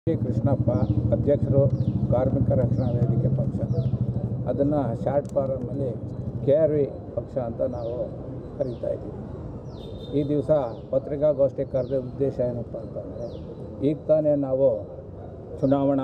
K Krishnappa ಅಧ್ಯಕ್ಷರು ಕಾರ್ಮಿಕ ರಕ್ಷಣಾ ವೇದಿಕೆ ಪಕ್ಷ ಅದನ್ನು ಶಾರ್ಟ್ ಫಾರಮಲ್ಲಿ ಕೆ ಆರ್ ವಿ ಪಕ್ಷ ಅಂತ ನಾವು ಕರೀತಾ ಇದ್ದೀವಿ ಈ ದಿವಸ ಪತ್ರಿಕಾಗೋಷ್ಠಿ ಕರೆದ ಉದ್ದೇಶ ಏನಪ್ಪ ಅಂತಂದರೆ ಈಗ ತಾನೇ ನಾವು ಚುನಾವಣಾ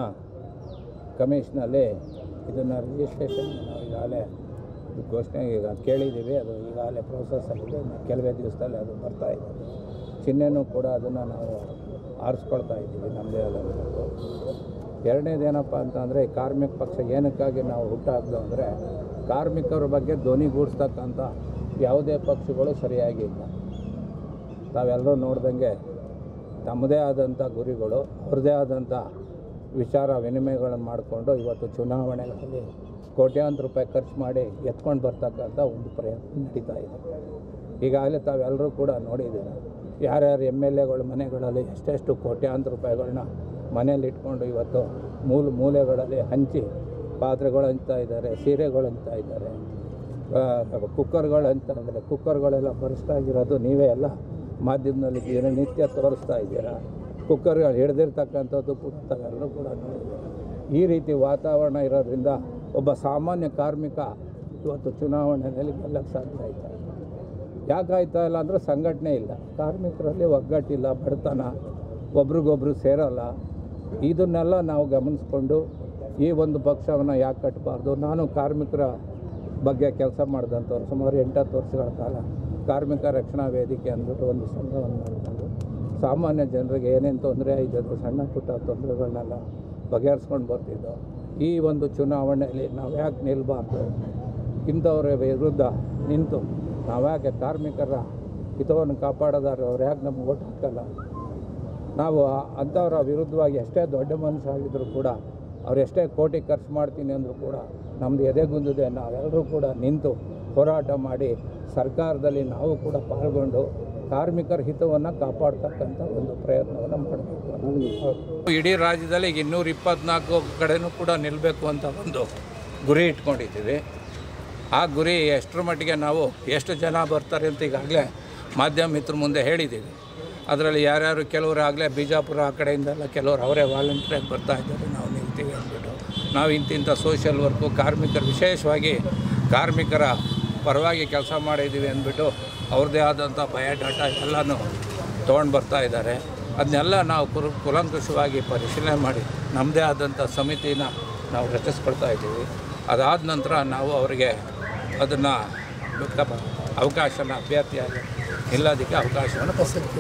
ಕಮಿಷನಲ್ಲಿ ಇದನ್ನು ರಿಜಿಸ್ಟ್ರೇಷನ್ ನಾವು ಈಗಾಗಲೇ ಘೋಷಣೆ ಈಗ ಕೇಳಿದ್ದೀವಿ ಅದು ಈಗಾಗಲೇ ಪ್ರೋಸೆಸ್ಸಲ್ಲಿದೆ ಇನ್ನು ಕೆಲವೇ ದಿವಸದಲ್ಲಿ ಅದು ಬರ್ತಾ ಇದೆ ಚಿಹ್ನೆನೂ ಕೂಡ ಅದನ್ನು ನಾವು ಆರಿಸ್ಕೊಳ್ತಾ ಇದ್ದೀವಿ ನಮ್ಮದೇ ಆದಂಥದ್ದು ಎರಡನೇದೇನಪ್ಪ ಅಂತಂದರೆ ಈ ಕಾರ್ಮಿಕ ಪಕ್ಷ ಏನಕ್ಕಾಗಿ ನಾವು ಹುಟ್ಟಾಕ್ದು ಅಂದರೆ ಕಾರ್ಮಿಕರ ಬಗ್ಗೆ ಧ್ವನಿಗೂಡಿಸ್ತಕ್ಕಂಥ ಯಾವುದೇ ಪಕ್ಷಗಳು ಸರಿಯಾಗಿಲ್ಲ ತಾವೆಲ್ಲರೂ ನೋಡ್ದಂಗೆ ತಮ್ಮದೇ ಆದಂಥ ಗುರಿಗಳು ಅವ್ರದ್ದೇ ಆದಂಥ ವಿಚಾರ ವಿನಿಮಯಗಳನ್ನು ಮಾಡಿಕೊಂಡು ಇವತ್ತು ಚುನಾವಣೆಗಳಲ್ಲಿ ಕೋಟ್ಯಾಂತರ ರೂಪಾಯಿ ಖರ್ಚು ಮಾಡಿ ಎತ್ಕೊಂಡು ಬರ್ತಕ್ಕಂಥ ಒಂದು ಪ್ರಯತ್ನ ನಡೀತಾ ಇದೆ ಈಗಾಗಲೇ ತಾವೆಲ್ಲರೂ ಕೂಡ ನೋಡಿದ್ದೀರ ಯಾರ್ಯಾರು ಎಮ್ ಎಲ್ ಎಗಳ ಮನೆಗಳಲ್ಲಿ ಎಷ್ಟೆಷ್ಟು ಕೋಟ್ಯಾಂತರ ರೂಪಾಯಿಗಳನ್ನ ಮನೇಲಿ ಇಟ್ಕೊಂಡು ಇವತ್ತು ಮೂಲ ಮೂಲೆಗಳಲ್ಲಿ ಹಂಚಿ ಪಾತ್ರೆಗಳು ಹಂಚ್ತಾ ಇದ್ದಾರೆ ಸೀರೆಗಳು ಹಂಚ್ತಾ ಇದ್ದಾರೆ ಕುಕ್ಕರ್ಗಳು ಅಂತ ಅಂದರೆ ಕುಕ್ಕರ್ಗಳೆಲ್ಲ ಬರೆಸ್ತಾಗಿರೋದು ನೀವೇ ಎಲ್ಲ ಮಾಧ್ಯಮದಲ್ಲಿ ದಿನನಿತ್ಯ ತೋರಿಸ್ತಾ ಇದ್ದೀರಾ ಕುಕ್ಕರ್ಗಳು ಹಿಡ್ದಿರ್ತಕ್ಕಂಥದ್ದು ಕೂಡ ತಾವೆಲ್ಲರೂ ಕೂಡ ನೋಡಿದ್ದೀರ ಈ ರೀತಿ ವಾತಾವರಣ ಇರೋದ್ರಿಂದ ಒಬ್ಬ ಸಾಮಾನ್ಯ ಕಾರ್ಮಿಕ ಇವತ್ತು ಚುನಾವಣೆಯಲ್ಲಿ ಗೆಲ್ಲಕ್ಕೆ ಸಾಧ್ಯ ಆಯ್ತಾ ಇಲ್ಲ ಯಾಕೆ ಆಯ್ತಾ ಇಲ್ಲ ಅಂದರೆ ಸಂಘಟನೆ ಇಲ್ಲ ಕಾರ್ಮಿಕರಲ್ಲಿ ಒಗ್ಗಟ್ಟಿಲ್ಲ ಬಡತನ ಒಬ್ರಿಗೊಬ್ರು ಸೇರಲ್ಲ ಇದನ್ನೆಲ್ಲ ನಾವು ಗಮನಿಸ್ಕೊಂಡು ಈ ಒಂದು ಪಕ್ಷವನ್ನು ಯಾಕೆ ಕಟ್ಟಬಾರ್ದು ನಾನು ಕಾರ್ಮಿಕರ ಬಗ್ಗೆ ಕೆಲಸ ಮಾಡಿದಂಥವ್ರು ಸುಮಾರು ಎಂಟತ್ತು ವರ್ಷಗಳ ಕಾಲ ಕಾರ್ಮಿಕ ರಕ್ಷಣಾ ವೇದಿಕೆ ಅಂದ್ಬಿಟ್ಟು ಒಂದು ಸಂಘವನ್ನು ಮಾಡಿಕೊಂಡು ಸಾಮಾನ್ಯ ಜನರಿಗೆ ಏನೇನು ತೊಂದರೆ ಆಯ್ತದೆ ಸಣ್ಣ ಪುಟ್ಟ ತೊಂದರೆಗಳನ್ನೆಲ್ಲ ಬಗೆಹರಿಸ್ಕೊಂಡು ಬರ್ತಿದ್ದೋ ಈ ಒಂದು ಚುನಾವಣೆಯಲ್ಲಿ ನಾವು ಯಾಕೆ ನಿಲ್ಲಬಾರ್ದು ಇಂಥವ್ರ ವಿರುದ್ಧ ನಿಂತು ನಾವ್ಯಾಕೆ ಕಾರ್ಮಿಕರ ಹಿತವನ್ನು ಕಾಪಾಡೋದಾದ್ರೆ ಅವ್ರು ಯಾಕೆ ನಮ್ಗೆ ಓಟ್ ಹಾಕಲ್ಲ ನಾವು ಅಂಥವ್ರ ವಿರುದ್ಧವಾಗಿ ಎಷ್ಟೇ ದೊಡ್ಡ ಮನಸ್ಸಾಗಿದ್ದರೂ ಕೂಡ ಅವ್ರು ಎಷ್ಟೇ ಕೋಟಿ ಖರ್ಚು ಮಾಡ್ತೀನಿ ಅಂದರೂ ಕೂಡ ನಮ್ಮದು ಎದೆಗುಂದಿದೆ ನಾವೆಲ್ಲರೂ ಕೂಡ ನಿಂತು ಹೋರಾಟ ಮಾಡಿ ಸರ್ಕಾರದಲ್ಲಿ ನಾವು ಕೂಡ ಪಾಲ್ಗೊಂಡು ಕಾರ್ಮಿಕರ ಹಿತವನ್ನು ಕಾಪಾಡ್ತಕ್ಕಂಥ ಒಂದು ಪ್ರಯತ್ನವನ್ನು ಮಾಡಬೇಕು ಇಡೀ ರಾಜ್ಯದಲ್ಲಿ ಈಗ ಇನ್ನೂರ ಇಪ್ಪತ್ನಾಲ್ಕು ಕಡೆನೂ ಕೂಡ ನಿಲ್ಲಬೇಕು ಅಂತ ಒಂದು ಗುರಿ ಇಟ್ಕೊಂಡಿದ್ದೀವಿ ಆ ಗುರಿ ಎಷ್ಟರ ಮಟ್ಟಿಗೆ ನಾವು ಎಷ್ಟು ಜನ ಬರ್ತಾರೆ ಅಂತ ಈಗಾಗಲೇ ಮಾಧ್ಯಮ ಮಿತ್ರ ಮುಂದೆ ಹೇಳಿದ್ದೀವಿ ಅದರಲ್ಲಿ ಯಾರ್ಯಾರು ಕೆಲವರು ಆಗಲೇ ಬಿಜಾಪುರ ಆ ಕಡೆಯಿಂದೆಲ್ಲ ಕೆಲವರು ಅವರೇ ವಾಲಂಟಿಯರಾಗಿ ಬರ್ತಾ ಇದ್ದಾರೆ ನಾವು ನಿಲ್ತೀವಿ ಅಂದ್ಬಿಟ್ಟು ನಾವು ಇಂತಿಂಥ ಸೋಷಿಯಲ್ ವರ್ಕು ಕಾರ್ಮಿಕರು ವಿಶೇಷವಾಗಿ ಕಾರ್ಮಿಕರ ಪರವಾಗಿ ಕೆಲಸ ಮಾಡಿದ್ದೀವಿ ಅಂದ್ಬಿಟ್ಟು ಅವ್ರದ್ದೇ ಆದಂಥ ಬಯೋಡಾಟಾ ಎಲ್ಲನೂ ತೊಗೊಂಡು ಬರ್ತಾ ಇದ್ದಾರೆ ಅದನ್ನೆಲ್ಲ ನಾವು ಕುರು ಕುಲಂಕುಷವಾಗಿ ಪರಿಶೀಲನೆ ಮಾಡಿ ನಮ್ಮದೇ ಆದಂಥ ಸಮಿತಿನ ನಾವು ರಚಿಸ್ಕೊಳ್ತಾ ಇದ್ದೀವಿ ಅದಾದ ನಂತರ ನಾವು ಅವರಿಗೆ ಅದನ್ನು ಅವಕಾಶನ ಅಭ್ಯರ್ಥಿಯಾಗಿ ನಿಲ್ಲೋದಕ್ಕೆ ಅವಕಾಶವನ್ನು ಕೊಡ್ತೀವಿ